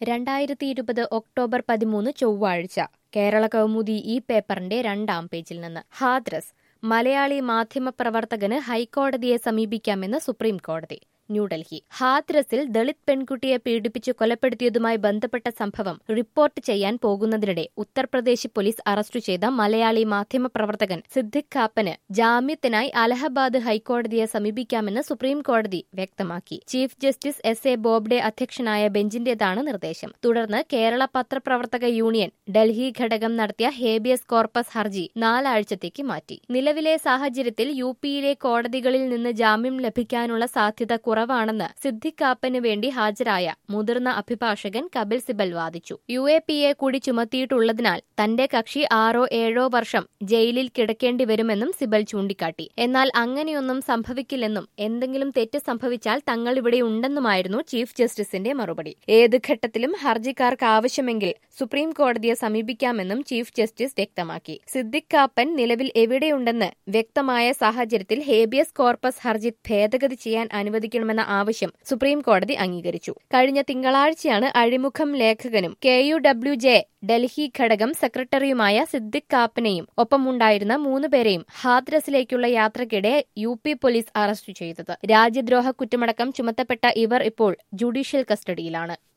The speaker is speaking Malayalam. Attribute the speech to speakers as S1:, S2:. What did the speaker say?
S1: രണ്ടായിരത്തി ഇരുപത് ഒക്ടോബർ പതിമൂന്ന് ചൊവ്വാഴ്ച കേരള കൗമുദി ഈ പേപ്പറിന്റെ രണ്ടാം പേജിൽ നിന്ന് ഹാദ്രസ് മലയാളി മാധ്യമപ്രവർത്തകന് ഹൈക്കോടതിയെ സമീപിക്കാമെന്ന് സുപ്രീം കോടതി ന്യൂഡൽഹി ഹാദ്രസിൽ ദളിത് പെൺകുട്ടിയെ പീഡിപ്പിച്ച് കൊലപ്പെടുത്തിയതുമായി ബന്ധപ്പെട്ട സംഭവം റിപ്പോർട്ട് ചെയ്യാൻ പോകുന്നതിനിടെ ഉത്തർപ്രദേശ് പോലീസ് അറസ്റ്റ് ചെയ്ത മലയാളി മാധ്യമപ്രവർത്തകൻ സിദ്ദിഖ് കാപ്പന് ജാമ്യത്തിനായി അലഹബാദ് ഹൈക്കോടതിയെ സമീപിക്കാമെന്ന് സുപ്രീം കോടതി വ്യക്തമാക്കി chief justice S A Bobde അധ്യക്ഷനായ ബെഞ്ചിന്റേതാണ് നിർദ്ദേശം തുടർന്ന് കേരള പത്രപ്രവർത്തക യൂണിയൻ ഡൽഹി ഘടകം നടത്തിയ ഹേബിയസ് കോർപ്പസ് ഹർജി നാലാഴ്ചത്തേക്ക് മാറ്റി നിലവിലെ സാഹചര്യത്തിൽ യു പിയിലെ കോടതികളിൽ നിന്ന് ജാമ്യം ലഭിക്കാനുള്ള സാധ്യത കുറവാണെന്ന് സിദ്ദിഖ് കാപ്പന് വേണ്ടി ഹാജരായ മുതിർന്ന അഭിഭാഷകൻ കപിൽ സിബൽ വാദിച്ചു യു എ പി എ കൂടി ചുമത്തിയിട്ടുള്ളതിനാൽ തന്റെ കക്ഷി ആറോ ഏഴോ വർഷം ജയിലിൽ കിടക്കേണ്ടി വരുമെന്നും സിബൽ ചൂണ്ടിക്കാട്ടി എന്നാൽ അങ്ങനെയൊന്നും സംഭവിക്കില്ലെന്നും എന്തെങ്കിലും തെറ്റ് സംഭവിച്ചാൽ തങ്ങൾ ഇവിടെ ഉണ്ടെന്നുമായിരുന്നു ചീഫ് ജസ്റ്റിസിന്റെ മറുപടി ഏത് ഘട്ടത്തിലും ഹർജിക്കാർക്ക് ആവശ്യമെങ്കിൽ സുപ്രീം കോടതിയെ സമീപിക്കാമെന്നും ചീഫ് ജസ്റ്റിസ് വ്യക്തമാക്കി സിദ്ദിഖ് കാപ്പൻ നിലവിൽ എവിടെയുണ്ടെന്ന് വ്യക്തമായ സാഹചര്യത്തിൽ ഹേബിയസ് കോർപ്പസ് ഹർജി ഭേദഗതി ചെയ്യാൻ അനുവദിക്കണമെന്ന ആവശ്യം സുപ്രീം കോടതി അംഗീകരിച്ചു കഴിഞ്ഞ തിങ്കളാഴ്ചയാണ് അഴിമുഖം ലേഖകനും K U W J Delhi ഘടകം സെക്രട്ടറിയുമായ സിദ്ദിഖ് കാപ്പനെയും ഒപ്പമുണ്ടായിരുന്ന മൂന്നുപേരെയും ഹാദ്രസിലേക്കുള്ള യാത്രക്കിടെ യു പി പോലീസ് അറസ്റ്റ് ചെയ്തത് രാജ്യദ്രോഹ കുറ്റമടക്കം ചുമത്തപ്പെട്ട ഇവർ ഇപ്പോൾ ജുഡീഷ്യൽ കസ്റ്റഡിയിലാണ്